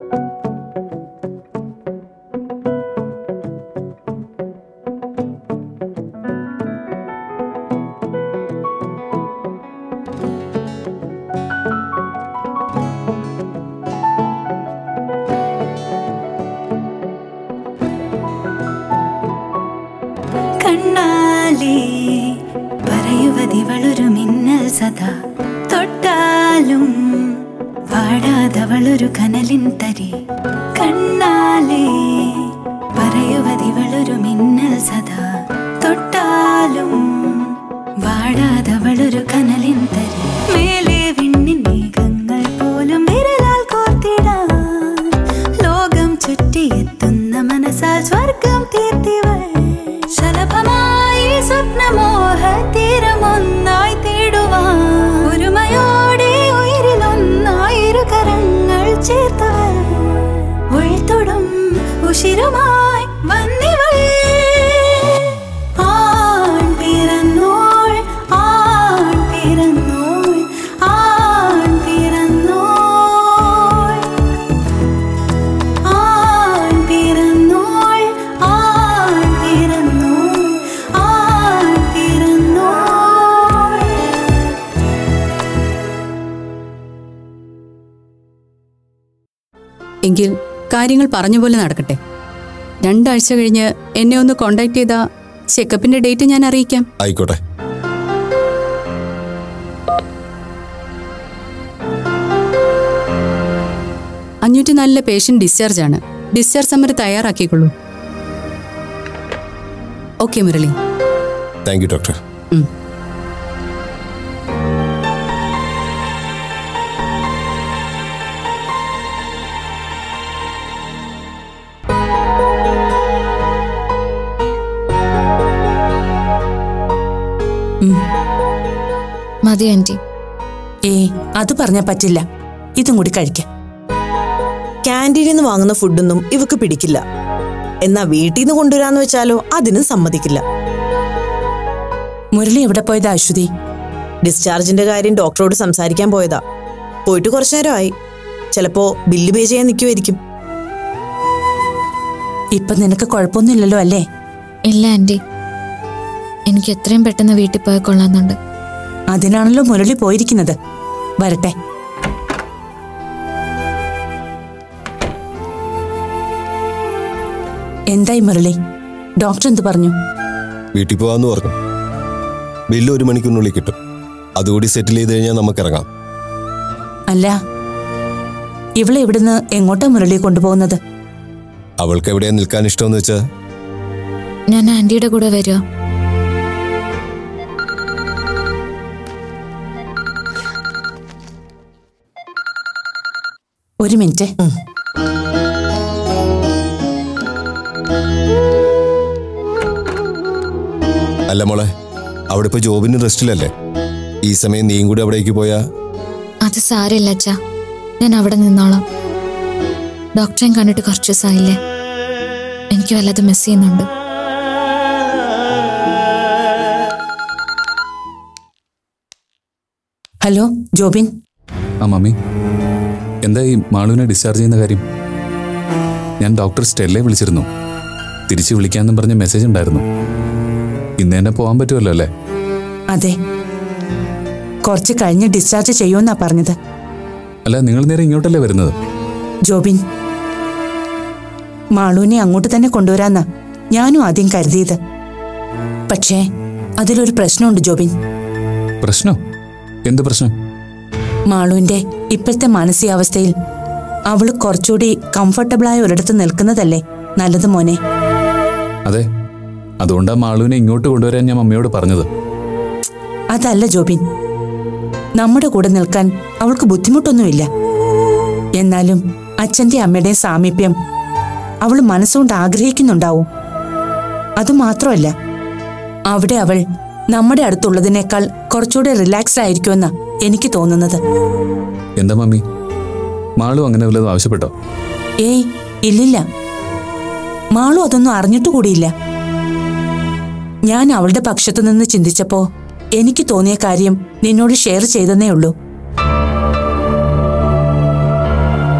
കണ്ണാലേ പറയുവതിവളൊരു മിന്നൽ സദാ തൊട്ടാലും വാടാതവളൊരു കനലിൻ തരി കണ്ണാലേ പറയുവതിവളൊരു മിന്നൽ സദാ തൊട്ടാലും വാടാതവളൊരു കനലിൻ തരി മേലെ വിണ്ണിൻ മേഘങ്ങൾ പോലും വിരലാൽ കോർത്തിടാൻ ലോകം ചുറ്റിയെത്തുന്ന മനസ്സാൽ സ്വർഗം തീർത്തിവൾ ശലഭമായി സ്വപ്നമോഹ തീരമൊന്നായി തേടുവാൻ ഒരുമയോടെ ഉയരിലൊന്നായിരു കരങ്ങൾ ചേർത്തവൾ ഉൾത്തൊടും ഉഷിരുമായി വന്നിവൾ ആൺ പിറന്നോൾ ആൺ പിറന്നോൾ ആൺ പിറന്നോൾ ആൺ പിറന്നോൾ ആൺ പിറന്നോൾ ആൺ പിറന്നോൾ എങ്കിൽ കാര്യങ്ങൾ പറഞ്ഞ പോലെ നടക്കട്ടെ രണ്ടാഴ്ച കഴിഞ്ഞ് എന്നെ ഒന്ന് കോണ്ടാക്ട് ചെയ്താ ചെക്കപ്പിന്റെ ഡേറ്റ് ഞാൻ അറിയിക്കാം ആയിക്കോട്ടെ അഞ്ഞൂറ്റി നാലിലെ പേഷ്യന്റ് ഡിസ്ചാർജ് ആണ് discharge summary തയ്യാറാക്കിക്കൊള്ളൂ okay Murali thank you doctor ഉം. മതി ആന്റി ഏ അത് പറഞ്ഞാ പറ്റില്ല ഇതും കൂടി കഴിക്കാം ക്യാൻറ്റീനിൽ നിന്ന് വാങ്ങുന്ന ഫുഡൊന്നും ഇവക്ക് പിടിക്കില്ല എന്നാ വീട്ടിൽ നിന്ന് കൊണ്ടുവരാന്ന് വെച്ചാലോ അതിനും സമ്മതിക്കില്ല മുരളി എവിടെ പോയതാ അശ്വതി ഡിസ്ചാർജിന്റെ കാര്യം ഡോക്ടറോട് സംസാരിക്കാൻ പോയതാ പോയിട്ട് കുറച്ചു നേരമായി ചിലപ്പോ ബില്ല് പേ ചെയ്യാൻ നിൽക്കുമായിരിക്കും ഇപ്പൊ നിനക്ക് കുഴപ്പമൊന്നുമില്ലല്ലോ അല്ലേ ഇല്ല ആന്റി എനിക്ക് എത്രയും പെട്ടെന്ന് വീട്ടിൽ പോയാൽ കൊള്ളാന്നുണ്ട് അതിനാണല്ലോ മുരളി പോയിരിക്കുന്നത് വരട്ടെ എന്തായി മുരളി ഡോക്ടർ എന്ത് പറഞ്ഞു വീട്ടിൽ പോവാന്ന് പറഞ്ഞു ബില്ല് ഒരു മണിക്കൂറിനുള്ളിൽ കിട്ടും അതുകൂടി സെറ്റിൽ ചെയ്ത് കഴിഞ്ഞാൽ നമുക്ക് ഇറങ്ങാം അല്ല ഇവളെ ഇവിടുന്ന് എങ്ങോട്ടാ മുരളി കൊണ്ടുപോകുന്നത് അവൾക്ക് എവിടെയാ നിൽക്കാൻ ഇഷ്ടമെന്ന് വെച്ചാൽ ഞാൻ ആന്റിയുടെ കൂടെ വരുമോ ഒരു മിനിറ്റ് അല്ല മോളെ അവിടെ ഇപ്പൊ ജോബിന് റെസ്റ്റിലല്ലേ ഈ സമയം നീയും കൂടി അവിടേക്ക് പോയാ അത് സാരമില്ല അച്ഛാ ഞാൻ അവിടെ നിന്നോളാം ഡോക്ടറെയും കണ്ടിട്ട് കുറച്ച് ദിവസമായില്ലേ എനിക്ക് വല്ലാതെ മിസ് ചെയ്യുന്നുണ്ട് ഹലോ ജോബിൻ ആ മമ്മി എന്താ ഈ മാളുവിനെ ഡിസ്ചാർജ് ചെയ്യുന്ന കാര്യം ഞാൻ ഡോക്ടർ സ്റ്റെല്ലെ വിളിച്ചിരുന്നു തിരിച്ച് വിളിക്കാമെന്നും പറഞ്ഞ മെസ്സേജ് ഉണ്ടായിരുന്നു ഇന്ന് തന്നെ പോകാൻ പറ്റുമല്ലോ അല്ലേ അതെ കുറച്ച് കഴിഞ്ഞ് ഡിസ്ചാർജ് ചെയ്യുമെന്നാ പറഞ്ഞത് അല്ല നിങ്ങൾ നേരെ ഇങ്ങോട്ടല്ലേ വരുന്നത് ജോബിൻ മാളൂനെ അങ്ങോട്ട് തന്നെ കൊണ്ടുവരാന്നാ ഞാനും ആദ്യം കരുതിയത് പക്ഷേ അതിലൊരു പ്രശ്നമുണ്ട് ജോബിൻ പ്രശ്നം എന്ത് പ്രശ്നം മാളുവിന്റെ ഇപ്പോഴത്തെ മാനസികാവസ്ഥയിൽ അവള് കുറച്ചുകൂടി കംഫർട്ടബിളായ ഒരിടത്ത് നിൽക്കുന്നതല്ലേ നല്ലത് മോനെ അതെ അതുകൊണ്ടാ മാളുവിനെ ഇങ്ങോട്ട് കൊണ്ടുവരാൻ ഞാൻ മമ്മിയോട് പറഞ്ഞത് അതല്ല ജോബിൻ നമ്മുടെ കൂടെ നിൽക്കാൻ അവൾക്ക് ബുദ്ധിമുട്ടൊന്നുമില്ല എന്നാലും അച്ഛന്റെ അമ്മയുടെയും സാമീപ്യം അവൾ മനസ്സുകൊണ്ട് ആഗ്രഹിക്കുന്നുണ്ടാവും അതുമാത്രമല്ല അവിടെ അവൾ നമ്മുടെ അടുത്തുള്ളതിനേക്കാൾ കുറച്ചുകൂടെ റിലാക്സ്ഡ് ആയിരിക്കുമെന്നാ എനിക്ക് തോന്നുന്നത് എന്താ മമ്മി മാളു അങ്ങനെ വല്ലതും ആവശ്യപ്പെട്ടോ ഏയ് ഇല്ലില്ല മാളു അതൊന്നും അറിഞ്ഞിട്ട് കൂടിയില്ല ഞാൻ അവളുടെ പക്ഷത്തു നിന്ന് ചിന്തിച്ചപ്പോ എനിക്ക് തോന്നിയ കാര്യം നിന്നോട് ഷെയർ ചെയ്തെന്നേ ഉള്ളൂ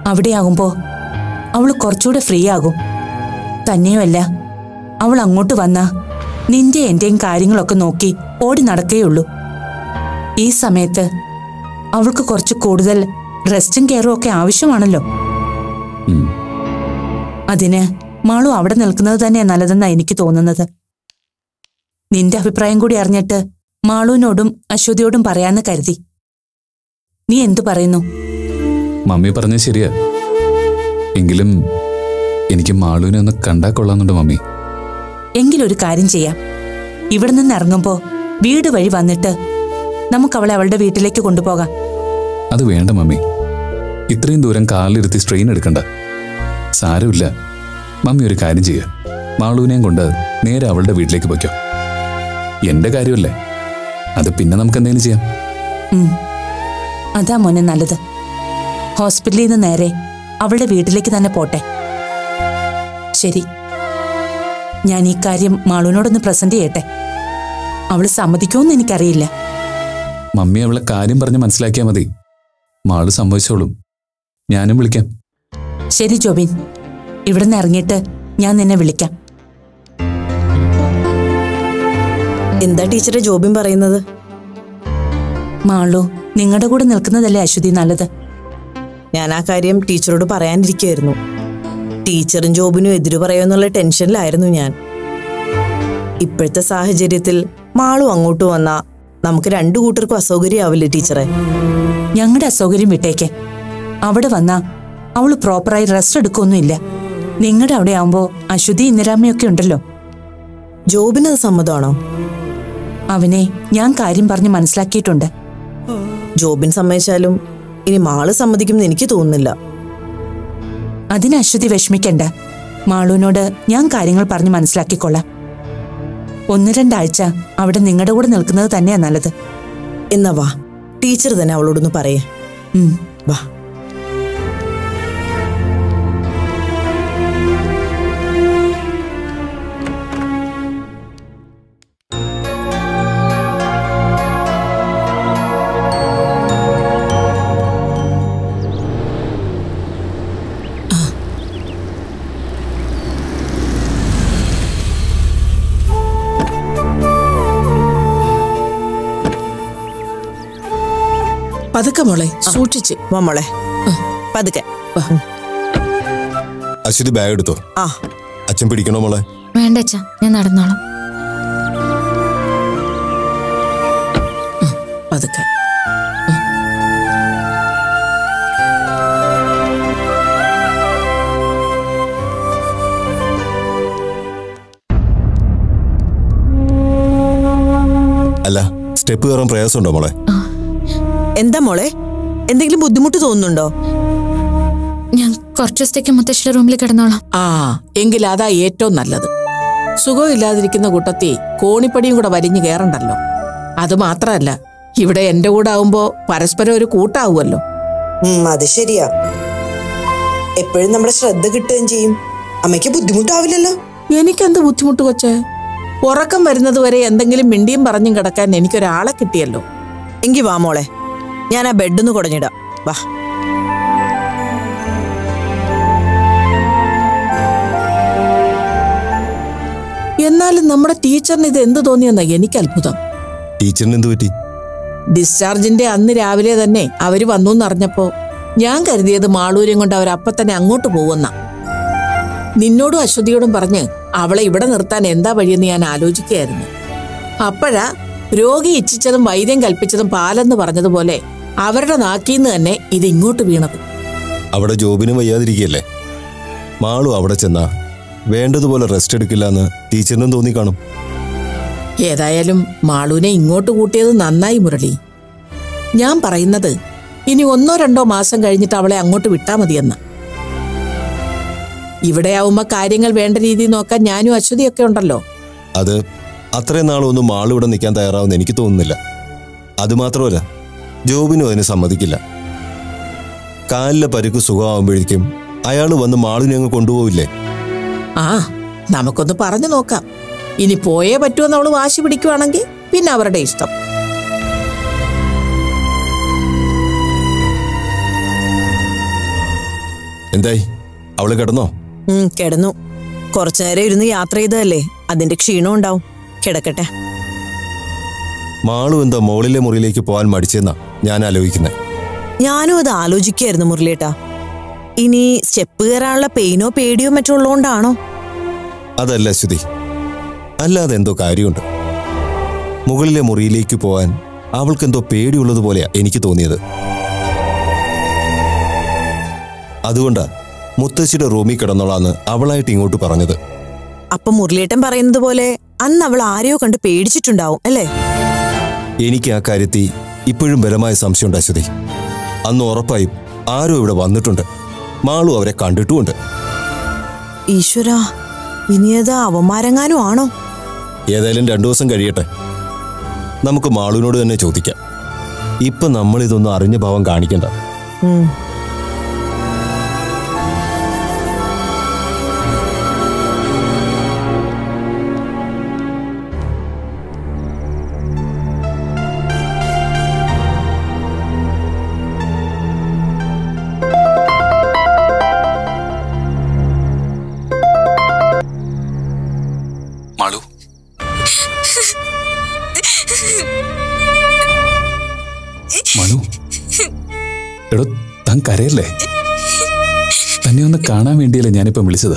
അവിടെയാകുമ്പോ അവൾ കുറച്ചുകൂടെ ഫ്രീ ആകും തന്നെയുമല്ല അവൾ അങ്ങോട്ട് വന്നാ നിന്റെ എന്റെയും കാര്യങ്ങളൊക്കെ നോക്കി ഓടി നടക്കേയുള്ളൂ ഈ സമയത്ത് അവൾക്ക് കുറച്ച് കൂടുതൽ റെസ്റ്റും കെയറും ഒക്കെ ആവശ്യമാണല്ലോ ഉം. അതിന് മാളു അവിടെ നിൽക്കുന്നത് തന്നെ നല്ലതെന്നാ എനിക്ക് തോന്നുന്നത് നിന്റെ അഭിപ്രായം കൂടി അറിഞ്ഞിട്ട് മാളുവിനോടും അശ്വതിയോടും പറയാന്ന് കരുതി നീ എന്തു പറയുന്നു മമ്മി പറഞ്ഞത് ശരിയാ എങ്കിലും എനിക്ക് മാളുവിനെ ഒന്ന് കണ്ടാ കൊള്ളാന്നുണ്ട് മമ്മി എങ്കിലൊരു കാര്യം ചെയ്യാം ഇവിടെ നിന്ന് ഇറങ്ങുമ്പോ വീട് വഴി വന്നിട്ട് നമുക്ക് അവളെ അവളുടെ വീട്ടിലേക്ക് കൊണ്ടുപോകാം അത് വേണ്ട മമ്മി ഇത്രയും ദൂരം കാലിലിരുത്തി സ്ട്രെയിൻ എടുക്കണ്ട സാരമില്ല മമ്മി ഒരു കാര്യം ചെയ്യുക മാളൂനെയും കൊണ്ട് നേരെ അവളുടെ വീട്ടിലേക്ക് പൊയ്ക്കോ എന്റെ കാര്യമല്ലേ അത് പിന്നെ നമുക്ക് എന്തെങ്കിലും ചെയ്യാം ഉം. അതാ മോനെ നല്ലത് ഹോസ്പിറ്റലിൽ നിന്ന് നേരെ അവളുടെ വീട്ടിലേക്ക് തന്നെ പോട്ടെ ശരി ഞാൻ ഈ കാര്യം മാളുവിനോടൊന്ന് പ്രസന്റ് ചെയ്യട്ടെ അവള് സമ്മതിക്കുമെന്ന് എനിക്കറിയില്ല മമ്മി അവളെ കാര്യം പറഞ്ഞ് മനസ്സിലാക്കിയാൽ മതി മാള് സംഭവിച്ചോളും ഞാനും വിളിക്കാം ശരി ജോബിൻ ഇവിടുന്ന് ഇറങ്ങിയിട്ട് ഞാൻ നിന്നെ വിളിക്കാം എന്താ ടീച്ചറെ ജോബിൻ പറയുന്നത് മാളു നിങ്ങളുടെ കൂടെ നിൽക്കുന്നതല്ലേ അശ്വതി നല്ലത് ഞാൻ ആ കാര്യം ടീച്ചറോട് പറയാനിരിക്കുമായിരുന്നു ടീച്ചറും ജോബിനും എതിര് പറയുമെന്നുള്ള ടെൻഷനിലായിരുന്നു ഞാൻ ഇപ്പോഴത്തെ സാഹചര്യത്തിൽ മാളും അങ്ങോട്ട് വന്നാ നമുക്ക് രണ്ടു കൂട്ടർക്കും അസൗകര്യമാവില്ലേ ടീച്ചറെ ഞങ്ങളുടെ അസൗകര്യം വിട്ടേക്ക് അവിടെ വന്നാ അവള് പ്രോപ്പറായി റെസ്റ്റ് എടുക്കൊന്നുമില്ല നിങ്ങളുടെ അവിടെ ആവുമ്പോ അശ്വതി ഇന്ദിരാമ്മയൊക്കെ ഉണ്ടല്ലോ ജോബിന് അത് സമ്മതമാണോ അവനെ ഞാൻ കാര്യം പറഞ്ഞ് മനസ്സിലാക്കിയിട്ടുണ്ട് ജോബിൻ സമ്മതിച്ചാലും ഇനി മാള് സമ്മതിക്കുമെന്ന് എനിക്ക് തോന്നുന്നില്ല അതിന് അശ്വതി വിഷമിക്കണ്ട മാളുവിനോട് ഞാൻ കാര്യങ്ങൾ പറഞ്ഞ് മനസ്സിലാക്കിക്കൊള്ളാം ഒന്ന് രണ്ടാഴ്ച അവിടെ നിങ്ങളുടെ കൂടെ നിൽക്കുന്നത് തന്നെയാ നല്ലത് എന്നാ വാ ടീച്ചർ തന്നെ അവളോടൊന്ന് പറയേ ഉം വാ പതുക്കെ മോളെ സൂക്ഷിച്ച് വാ മോളെ പതുക്കെ അശ്വതി ബാഗ് എടുത്തോ ആ അച്ഛൻ പിടിക്കണോ മോളെ വേണ്ട അച്ഛാ ഞാൻ നടന്നോളാം പതുക്കെ അല്ല സ്റ്റെപ്പ് കയറാൻ പ്രയാസമുണ്ടോ മോളെ എന്താ മോളെ എന്തെങ്കിലും ബുദ്ധിമുട്ട് തോന്നുന്നുണ്ടോ ഞാൻ കുറച്ച് ദിവസത്തേക്ക് മുത്തശ്ശിയുടെ റൂമിൽ കിടന്നോളാം ആ എങ്കിൽ അതാ ഏറ്റവും നല്ലത് സുഖമില്ലാതിരിക്കുന്ന കൂട്ടത്തി കോണിപ്പടിയും കൂടെ വലിഞ്ഞു കയറണ്ടല്ലോ അത് മാത്രമല്ല ഇവിടെ എന്റെ കൂടെ ആവുമ്പോ പരസ്പരം ഒരു കൂട്ടാവുമല്ലോ അത് ശരിയാ എപ്പോഴും നമ്മുടെ ശ്രദ്ധ കിട്ടുകയും ചെയ്യും അമ്മയ്ക്ക് ബുദ്ധിമുട്ടാവില്ലല്ലോ എനിക്കെന്ത് ബുദ്ധിമുട്ട് കൊച്ചേ ഉറക്കം വരുന്നത് വരെ എന്തെങ്കിലും മിണ്ടിയും പറഞ്ഞും കിടക്കാൻ എനിക്കൊരാളെ കിട്ടിയല്ലോ എങ്കി വാ മോളെ ഞാൻ ആ ബെഡൊന്ന് കുടഞ്ഞിടാം വാ എന്നാലും നമ്മുടെ ടീച്ചറിന് ഇത് എന്ത് തോന്നിയെന്ന എനിക്ക് അത്ഭുതം ടീച്ചറിന് എന്ത് പറ്റി ഡിസ്ചാർജിന്റെ അന്ന് രാവിലെ തന്നെ അവര് വന്നു എന്നറിഞ്ഞപ്പോ ഞാൻ കരുതിയത് മാളൂര്യം കൊണ്ട് അവർ അപ്പൊ തന്നെ അങ്ങോട്ട് പോകുന്ന നിന്നോടും അശ്വതിയോടും പറഞ്ഞ് അവളെ ഇവിടെ നിർത്താൻ എന്താ വഴിയെന്ന് ഞാൻ ആലോചിക്കുകയായിരുന്നു അപ്പോഴാ രോഗി ഇച്ഛിച്ചതും വൈദ്യം കൽപ്പിച്ചതും പാലെന്ന് പറഞ്ഞതുപോലെ അവരുടെ നാക്കീന്ന് തന്നെ ഇത് ഇങ്ങോട്ട് വീണത് അവിടെ ജോബിനും വയ്യാതിരിക്കുകയല്ലേ മാളു അവിടെ ചെന്നാ വേണ്ടതുപോലെ റെസ്റ്റ് എടുക്കില്ല എന്ന് ടീച്ചറിനും തോന്നി കാണും ഏതായാലും മാളൂനെ ഇങ്ങോട്ട് കൂട്ടിയത് നന്നായി മുരളി ഞാൻ പറയുന്നത് ഇനി ഒന്നോ രണ്ടോ മാസം കഴിഞ്ഞിട്ട് അവളെ അങ്ങോട്ട് വിട്ടാ മതിയെന്ന് ഇവിടെ ആവുമ്പോ കാര്യങ്ങൾ വേണ്ട രീതിയിൽ നോക്കാൻ ഞാനും അശ്വതിയൊക്കെ ഉണ്ടല്ലോ അത് അത്രയും നാളൊന്നും മാളു ഇവിടെ നിൽക്കാൻ തയ്യാറാവുമെന്ന് എനിക്ക് തോന്നുന്നില്ല അതുമാത്രമല്ല ജോബിനും അതിന് സമ്മതിക്കില്ല കാലിലെ പരുക്ക് സുഖമാകുമ്പോഴേക്കും അയാൾ വന്ന് മാളിനെ അങ്ങ് കൊണ്ടുപോവില്ലേ ആ നമുക്കൊന്ന് പറഞ്ഞു നോക്കാം ഇനി പോയേ പറ്റുമെന്ന് അവള് വാശി പിടിക്കുവാണെങ്കിൽ പിന്നെ അവരുടെ ഇഷ്ടം എന്തായി അവള് കിടന്നോ ഉം, കിടന്നു കുറച്ചു നേരം ഇരുന്ന് യാത്ര ചെയ്തതല്ലേ അതിന്റെ ക്ഷീണം ഉണ്ടാവും കിടക്കട്ടെ മാളു എന്താ മോളിലെ മുറിയിലേക്ക് പോകാൻ മടിച്ചെന്നാ ഞാൻ ആലോചിക്കുന്നത് ഞാനും അത് ആലോചിക്കായിരുന്നു മുരളിയേട്ടാ ഇനി സ്റ്റെപ്പ് കയറാനുള്ള പെയിനോ പേടിയോ മറ്റോ ഉള്ളതുകൊണ്ടാണോ അതല്ല ശ്രുതി അല്ലാതെ എന്തോ കാര്യമുണ്ട് മുകളിലെ മുറിയിലേക്ക് പോകാൻ അവൾക്കെന്തോ പേടിയുള്ളതുപോലെയാ എനിക്ക് തോന്നിയത് അതുകൊണ്ടാ മുത്തശ്ശിയുടെ റൂമിൽ കിടന്നോളാന്ന് അവളായിട്ട് ഇങ്ങോട്ട് പറഞ്ഞത് അപ്പൊ മുരളിയേട്ടൻ പറയുന്നത് പോലെ അന്ന് അവൾ ആരെയോ കണ്ട് പേടിച്ചിട്ടുണ്ടാവും അല്ലേ എനിക്ക് ആ കാര്യത്തിൽ ഇപ്പോഴും ബലമായ സംശയമുണ്ട് അശ്വതി അന്ന് ഉറപ്പായും ആരോ ഇവിടെ വന്നിട്ടുണ്ട് മാളു അവരെ കണ്ടിട്ടുമുണ്ട് ഈശ്വര ഇനിയത് അവന്മാരെങ്ങാനും ആണോ ഏതായാലും രണ്ടു ദിവസം കഴിയട്ടെ നമുക്ക് മാളുവിനോട് തന്നെ ചോദിക്കാം ഇപ്പൊ നമ്മൾ ഇതൊന്നും അറിഞ്ഞ ഭാവം കാണിക്കണ്ട ഉം. മാളു മാളു എടോ താൻ കരയല്ലേ തന്നെ ഒന്ന് കാണാൻ വേണ്ടിയല്ലേ ഞാനിപ്പം വിളിച്ചത്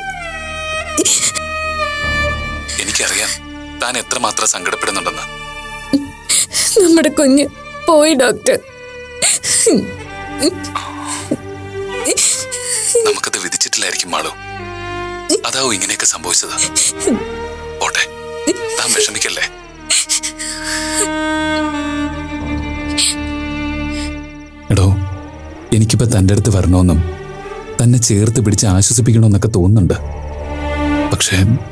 എനിക്കറിയാം താൻ എത്രമാത്രം സങ്കടപ്പെടുന്നുണ്ടെന്ന് നമ്മുടെ കുഞ്ഞ് പോയി ഡോക്ടർ നമുക്കത് വിധിച്ചിട്ടില്ലായിരിക്കും മാളു അതാവും ഇങ്ങനെയൊക്കെ സംഭവിച്ചത് പോട്ടെ താൻ വിഷമിക്കല്ലേ എടോ എനിക്കിപ്പോ തൻ്റെ അടുത്ത് വരണമെന്നും തന്നെ ചേർത്ത് പിടിച്ച് ആശ്വസിപ്പിക്കണമെന്നൊക്കെ തോന്നുന്നുണ്ട് പക്ഷേ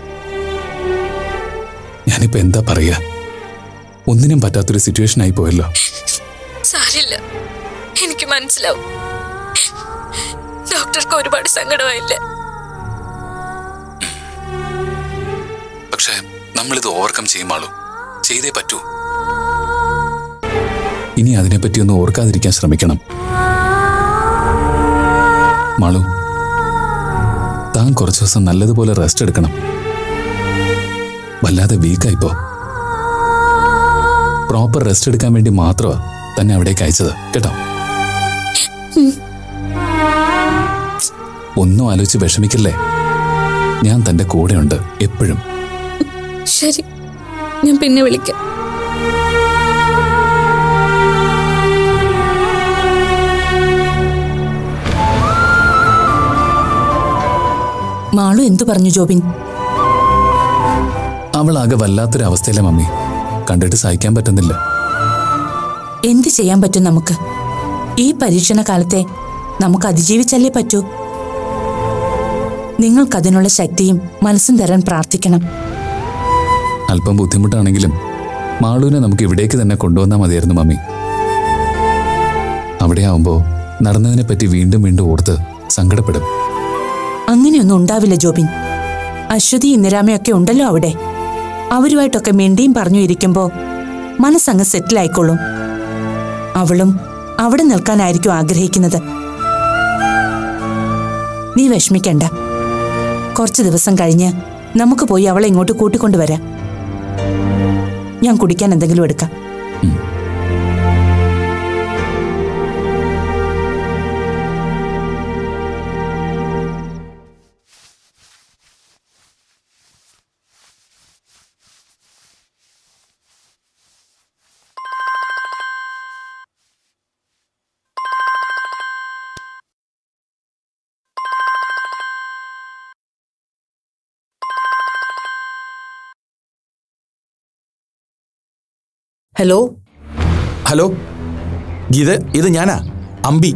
ഞാനിപ്പോ എന്താ പറയാ ഒന്നിനും പറ്റാത്തൊരു സിറ്റുവേഷൻ ആയി പോയല്ലോ സാരില്ല എനിക്ക് മനസ്സിലാവും ഡോക്ടർക്ക് ഒരുപാട് സങ്കടമായില്ലേ പക്ഷേ നമ്മളിത് ഓവർകം ചെയ്യുമാളൂ ചെയ്തേ പറ്റൂ ഇനി അതിനെപ്പറ്റി ഒന്ന് ഓർക്കാതിരിക്കാൻ ശ്രമിക്കണം മാളു താൻ കുറച്ചു ദിവസം നല്ലതുപോലെ റെസ്റ്റ് എടുക്കണം വല്ലാതെ വീക്കായിപ്പോ പ്രോപ്പർ റെസ്റ്റ് എടുക്കാൻ വേണ്ടി മാത്രമാ തന്നെ അവിടേക്ക് അയച്ചത് കേട്ടോ ഒന്നും ആലോചിച്ച് വിഷമിക്കല്ലേ ഞാൻ തന്റെ കൂടെയുണ്ട് എപ്പോഴും ശരി ഞാൻ പിന്നെ വിളിക്കാം മാളു എന്തു പറഞ്ഞു ജോബിൻ അവളാകെ വല്ലാത്തൊരു അവസ്ഥയിലെ മമ്മി കണ്ടിട്ട് സഹിക്കാൻ പറ്റുന്നില്ല എന്ത് ചെയ്യാൻ പറ്റും നമുക്ക് ഈ പരീക്ഷണ കാലത്തെ നമുക്ക് അതിജീവിച്ചല്ലേ പറ്റൂ നിങ്ങൾക്കതിനുള്ള ശക്തിയും മനസ്സും തരാൻ പ്രാർത്ഥിക്കണം അല്പം ബുദ്ധിമുട്ടാണെങ്കിലും മാളുവിനെ നമുക്ക് ഇവിടേക്ക് തന്നെ കൊണ്ടുവന്നാൽ മതിയായിരുന്നു മമ്മി അവിടെ ആവുമ്പോ നടന്നതിനെപ്പറ്റി വീണ്ടും വീണ്ടും ഓർത്ത് സങ്കടപ്പെടും അങ്ങനെയൊന്നും ഉണ്ടാവില്ല ജോബിൻ അശ്വതി ഇന്ദിരാമയൊക്കെ ഉണ്ടല്ലോ അവിടെ അവരുമായിട്ടൊക്കെ മിണ്ടിയും പറഞ്ഞു ഇരിക്കുമ്പോ മനസ്സങ്ങ് സെറ്റിൽ ആയിക്കോളും അവളും അവിടെ നിൽക്കാനായിരിക്കും ആഗ്രഹിക്കുന്നത് നീ വിഷമിക്കണ്ട കുറച്ച് ദിവസം കഴിഞ്ഞ് നമുക്ക് പോയി അവളെ ഇങ്ങോട്ട് കൂട്ടിക്കൊണ്ടുവരാം ഞാൻ കുടിക്കാൻ എന്തെങ്കിലും എടുക്കാം ഹലോ ഹലോ ഇത് ഇത് ഞാനാ അമ്പി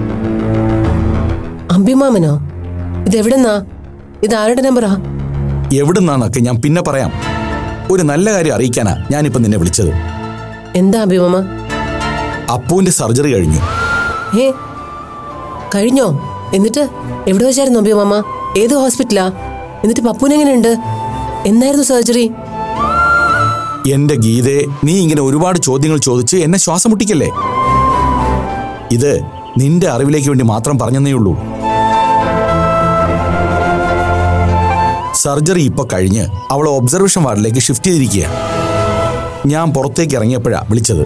അമ്പിമാമനോ ഇതെവിടെന്നാ ഇത് ആരുടെ നമ്പറാ എവിടുന്നാന്നൊക്കെ ഞാൻ പിന്നെ പറയാം ഒരു നല്ല കാര്യം അറിയിക്കാനാ ഞാനിപ്പോ നിന്നെ വിളിച്ചത് എന്താ അമ്പിമാമ അപ്പുവിന്റെ സർജറി കഴിഞ്ഞു ഏ കഴിഞ്ഞോ എന്നിട്ട് എവിടെ വെച്ചായിരുന്നു അമ്പിമാമ ഏത് ഹോസ്പിറ്റലാ എന്നിട്ട് പപ്പുനെങ്ങനെയുണ്ട് എന്നായിരുന്നു സർജറി എന്റെ ഗീതയെ നീ ഇങ്ങനെ ഒരുപാട് ചോദ്യങ്ങൾ ചോദിച്ച് എന്നെ ശ്വാസം മുട്ടിക്കല്ലേ ഇത് നിന്റെ അറിവിലേക്ക് വേണ്ടി മാത്രം പറഞ്ഞെന്നേ ഉള്ളൂ സർജറി ഇപ്പൊ കഴിഞ്ഞ് അവളെ ഒബ്സർവേഷൻ വാർഡിലേക്ക് ഷിഫ്റ്റ് ചെയ്തിരിക്കുക ഞാൻ പുറത്തേക്ക് ഇറങ്ങിയപ്പോഴാ വിളിച്ചത്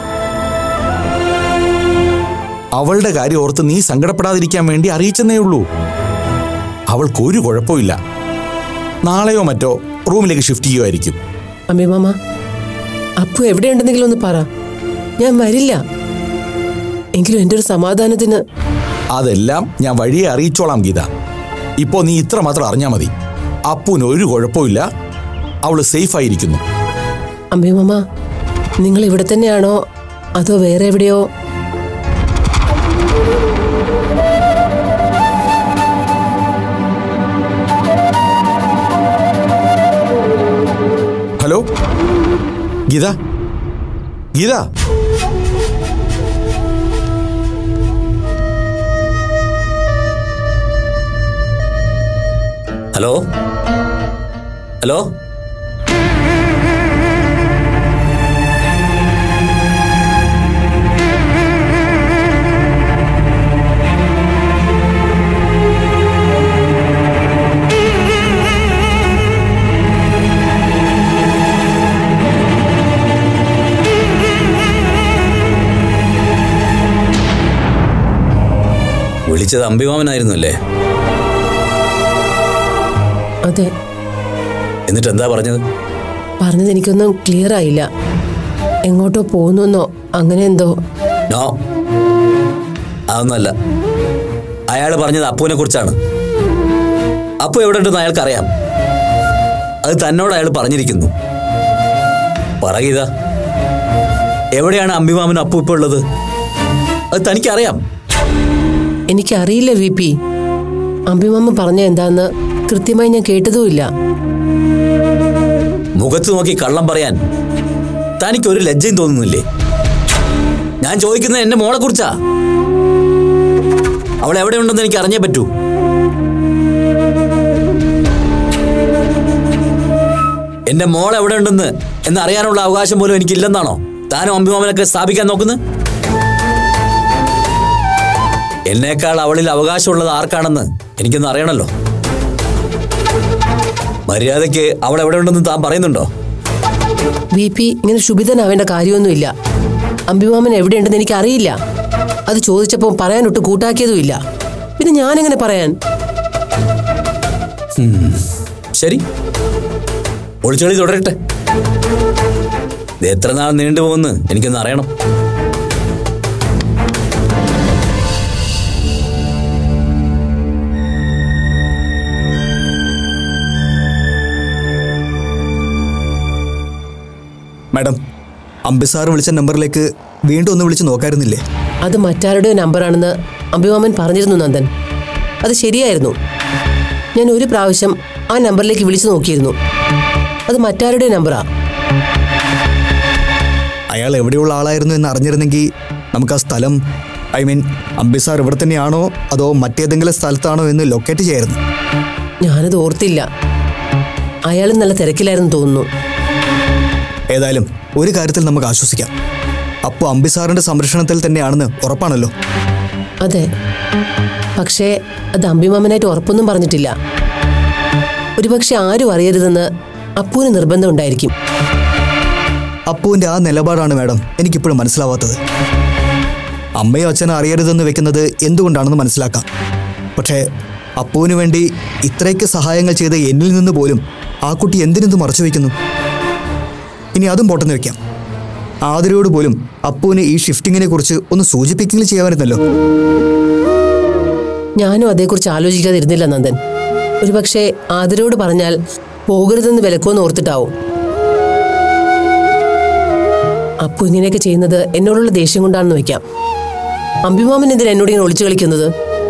അവളുടെ കാര്യം ഓർത്ത് നീ സങ്കടപ്പെടാതിരിക്കാൻ വേണ്ടി അറിയിച്ചെന്നേ ഉള്ളൂ അവൾക്ക് ഒരു കുഴപ്പമില്ല നാളെയോ മറ്റോ റൂമിലേക്ക് ഷിഫ്റ്റ് ചെയ്യുമായിരിക്കും അമ്മി മാമ അപ്പു എവിടെയുണ്ടെന്നെങ്കിലും ഒന്ന് പറ ഞാൻ വരില്ല എങ്കിലും എൻ്റെ ഒരു സമാധാനത്തിന് അതെല്ലാം ഞാൻ വഴിയെ അറിയിച്ചോളാം ഗീത ഇപ്പോ നീ ഇത്ര മാത്രം അറിഞ്ഞാൽ മതി അപ്പുവിന് ഒരു കുഴപ്പമില്ല അവള് സേഫ് ആയിരിക്കുന്നു അമ്മി മാമ നിങ്ങൾ ഇവിടെ തന്നെയാണോ അതോ വേറെ എവിടെയോ hello Geetha Geetha hello hello വിളിച്ചത് അമ്പിമാമനായിരുന്നു അല്ലേ അതെ എന്നിട്ട് എന്താ പറഞ്ഞത് പറഞ്ഞത് എനിക്കൊന്നും ക്ലിയർ ആയില്ല എങ്ങോട്ടോ പോകുന്നെന്നോ അങ്ങനെ എന്തോ നോ അതൊന്നല്ല അയാൾ പറഞ്ഞത് അപ്പുവിനെ കുറിച്ചാണ് അപ്പു എവിടെ ഉണ്ടെന്ന് അയാൾക്ക് അറിയാം അത് തന്നോട് അയാൾ പറഞ്ഞിരിക്കുന്നു പറയീത എവിടെയാണ് അമ്പിമാമനും അപ്പു ഇപ്പോൾ ഉള്ളത് അത് തനിക്കറിയാം എനിക്കറിയില്ല വി പി അമ്പിമാമ പറഞ്ഞ എന്താന്ന് കൃത്യമായി ഞാൻ കേട്ടതുമില്ല മുഖത്ത് നോക്കി കള്ളം പറയാൻ തനിക്ക് ഒരു ലജ്ജയും തോന്നുന്നില്ലേ ഞാൻ ചോദിക്കുന്നത് എന്റെ മോളെ കുറിച്ചാ അവൾ എവിടെ ഉണ്ടെന്ന് എനിക്ക് അറിഞ്ഞേ പറ്റൂ എന്റെ മോൾ എവിടെ ഉണ്ടെന്ന് എന്ന് അറിയാനുള്ള അവകാശം പോലും എനിക്കില്ലെന്നാണോ താനും അമ്പിമാമനൊക്കെ സ്ഥാപിക്കാൻ നോക്കുന്നത് എന്നേക്കാൾ അവളിൽ അവകാശമുള്ളത് ആർക്കാണെന്ന് എനിക്കൊന്ന് അറിയണല്ലോ മര്യാദയ്ക്ക് അവൾ എവിടെ ഉണ്ടെന്ന് താൻ പറയുന്നുണ്ടോ വി പി ഇങ്ങനെ ശുഭിതനാവേണ്ട കാര്യമൊന്നുമില്ല അമ്പിമാമൻ എവിടെയുണ്ടെന്ന് എനിക്ക് അറിയില്ല അത് ചോദിച്ചപ്പോൾ പറയാനൊട്ട് കൂട്ടാക്കിയതുമില്ല പിന്നെ ഞാനെങ്ങനെ പറയാൻ ശരി ഒളിച്ചോളി തുടരട്ടെ ഇത് എത്ര നാൾ നീണ്ടുപോകുമെന്ന് എനിക്കൊന്ന് അറിയണം മാഡം അംബിസാർ വിളിച്ച നമ്പറിലേക്ക് വീണ്ടും ഒന്ന് വിളിച്ച് നോക്കായിരുന്നില്ലേ അത് മറ്റാരുടെ നമ്പറാണെന്ന് അമ്പിമാമൻ പറഞ്ഞിരുന്നു നന്ദൻ അത് ശരിയായിരുന്നു ഞാൻ ഒരു പ്രാവശ്യം ആ നമ്പറിലേക്ക് വിളിച്ചു നോക്കിയിരുന്നു അത് മറ്റാരുടെ നമ്പറാ അയാൾ എവിടെയുള്ള ആളായിരുന്നു എന്ന് അറിഞ്ഞിരുന്നെങ്കിൽ നമുക്ക് ആ സ്ഥലം ഐ മീൻ അംബിസാർ ഇവിടെ തന്നെയാണോ അതോ മറ്റേതെങ്കിലും സ്ഥലത്താണോ എന്ന് ലൊക്കേറ്റ് ചെയ്യായിരുന്നു ഞാനത് ഓർത്തില്ല അയാൾ നല്ല തിരക്കിലായിരുന്നു തോന്നുന്നു ഏതായാലും ഒരു കാര്യത്തിൽ നമുക്ക് ആശ്വസിക്കാം അപ്പോൾ അംബിസാറിന്റെ സംരക്ഷണത്തിൽ തന്നെയാണെന്ന് ഉറപ്പാണല്ലോ അതെ പക്ഷേ അത് അമ്പിമാമനായിട്ട് ഉറപ്പൊന്നും പറഞ്ഞിട്ടില്ല ഒരുപക്ഷെ ആരും അറിയരുതെന്ന് അപ്പൂന് നിർബന്ധം ഉണ്ടായിരിക്കും അപ്പുവിന്റെ ആ നിലപാടാണ് മാഡം എനിക്കിപ്പോഴും മനസ്സിലാവാത്തത് അമ്മയും അച്ഛനും അറിയരുതെന്ന് വെക്കുന്നത് എന്തുകൊണ്ടാണെന്ന് മനസ്സിലാക്കാം പക്ഷേ അപ്പുവിന് വേണ്ടി ഇത്രയൊക്കെ സഹായങ്ങൾ ചെയ്ത എന്നിൽ നിന്ന് പോലും ആ കുട്ടി എന്തിനെന്ത് മറച്ചു വയ്ക്കുന്നു ഇനി അതും പോട്ടെന്ന് വെക്കാം ആതിരയോട് പോലും അപ്പുവിന് ഈ ഷിഫ്റ്റിങ്ങിനെ കുറിച്ച് ഒന്ന് സൂചിപ്പിക്കുകയും ചെയ്യാമായിരുന്നല്ലോ ഞാനും അതേക്കുറിച്ച് ആലോചിക്കാതിരുന്നില്ല നന്ദൻ ഒരുപക്ഷെ ആദരോട് പറഞ്ഞാൽ പോകരുതെന്ന് വിലക്കുമെന്ന് ഓർത്തിട്ടാവും അപ്പു ഇങ്ങനെയൊക്കെ ചെയ്യുന്നത് എന്നോടുള്ള ദേഷ്യം കൊണ്ടാണെന്ന് വെക്കാം അമ്പിമാമൻ എന്തിനാ എന്നോട് ഇങ്ങനെ ഒളിച്ചു കളിക്കുന്നത്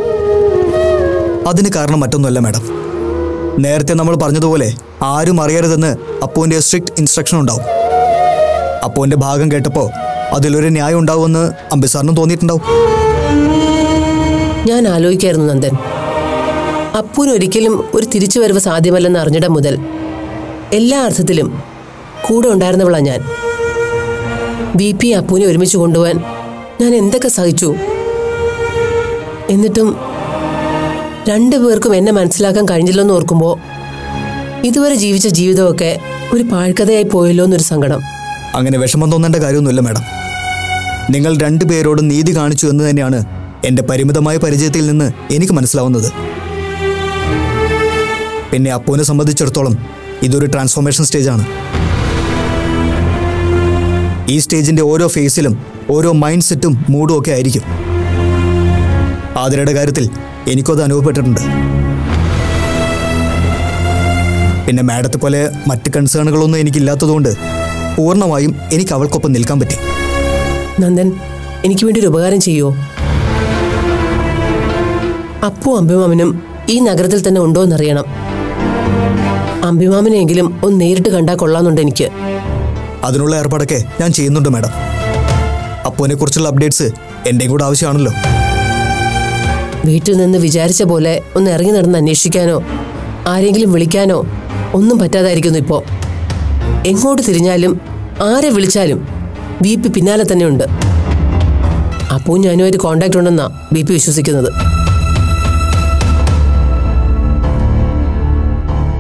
അതിന് കാരണം മറ്റൊന്നുമല്ല മാഡം നേരത്തെ നമ്മൾ പറഞ്ഞതുപോലെ ആരും അറിയരുതെന്ന് അപ്പുവിൻ്റെ സ്ട്രിക്റ്റ് ഇൻസ്ട്രക്ഷൻ ഉണ്ടാവും അപ്പുവിൻ്റെ ഭാഗം കേട്ടപ്പോൾ അതിലൊരു ന്യായം ഉണ്ടാവുമെന്ന് അംബിസാറിനും തോന്നിയിട്ടുണ്ടാവും ഞാൻ ആലോചിക്കായിരുന്നു നന്ദൻ അപ്പുവിന് ഒരിക്കലും ഒരു തിരിച്ചുവരവ് സാധ്യമല്ലെന്ന് അറിഞ്ഞിടം മുതൽ എല്ലാ അർത്ഥത്തിലും കൂടെ ഉണ്ടായിരുന്നവളാ ഞാൻ ബി പി അപ്പുവിനെ ഒരുമിച്ച് കൊണ്ടുപോകാൻ ഞാൻ എന്തൊക്കെ സഹിച്ചു എന്നിട്ടും രണ്ടു പേർക്കും എന്നെ മനസ്സിലാക്കാൻ കഴിഞ്ഞില്ലെന്ന് ഓർക്കുമ്പോൾ ഇതുവരെ ജീവിച്ച ജീവിതമൊക്കെ ഒരു പാഴ്ക്കഥയായി പോയല്ലോ എന്നൊരു സങ്കടം അങ്ങനെ വിഷമം തോന്നേണ്ട കാര്യമൊന്നുമില്ല മാഡം നിങ്ങൾ രണ്ടുപേരോടും നീതി കാണിച്ചു എന്ന് തന്നെയാണ് എൻ്റെ പരിമിതമായ പരിചയത്തിൽ നിന്ന് എനിക്ക് മനസ്സിലാവുന്നത് പിന്നെ അപ്പുവിനെ സംബന്ധിച്ചിടത്തോളം ഇതൊരു ട്രാൻസ്ഫോർമേഷൻ സ്റ്റേജാണ് ഈ സ്റ്റേജിന്റെ ഓരോ ഫേസിലും ഓരോ മൈൻഡ് സെറ്റും മൂഡും ഒക്കെ ആയിരിക്കും ആതിരയുടെ കാര്യത്തിൽ എനിക്കത് അനുഭവപ്പെട്ടിട്ടുണ്ട് പിന്നെ മാഡത്തെ പോലെ മറ്റ് കൺസേണുകളൊന്നും എനിക്കില്ലാത്തതുകൊണ്ട് പൂർണ്ണമായും എനിക്ക് അവൾക്കൊപ്പം നിൽക്കാൻ പറ്റി നന്ദൻ എനിക്ക് വേണ്ടി ഒരു ഉപകാരം ചെയ്യുമോ അപ്പു അമ്പിമാമനും ഈ നഗരത്തിൽ തന്നെ ഉണ്ടോ എന്നറിയണം അമ്പിമാമനെങ്കിലും ഒന്ന് നേരിട്ട് കണ്ടാൽ കൊള്ളാന്നുണ്ട് എനിക്ക് അതിനുള്ള ഏർപ്പാടൊക്കെ ഞാൻ ചെയ്യുന്നുണ്ട് മാഡം അപ്പുവിനെ കുറിച്ചുള്ള അപ്ഡേറ്റ്സ് എൻ്റെയും കൂടെ ആവശ്യമാണല്ലോ വീട്ടിൽ നിന്ന് വിചാരിച്ച പോലെ ഒന്ന് ഇറങ്ങി നടന്ന് അന്വേഷിക്കാനോ ആരെങ്കിലും വിളിക്കാനോ ഒന്നും പറ്റാതായിരിക്കുന്നു ഇപ്പോൾ എങ്ങോട്ട് തിരിഞ്ഞാലും ആരെ വിളിച്ചാലും ബി പി പിന്നാലെ തന്നെ ഉണ്ട് അപ്പോൾ ഞാനുമായിട്ട് കോണ്ടാക്ട് ഉണ്ടെന്നാ ബി പി വിശ്വസിക്കുന്നത്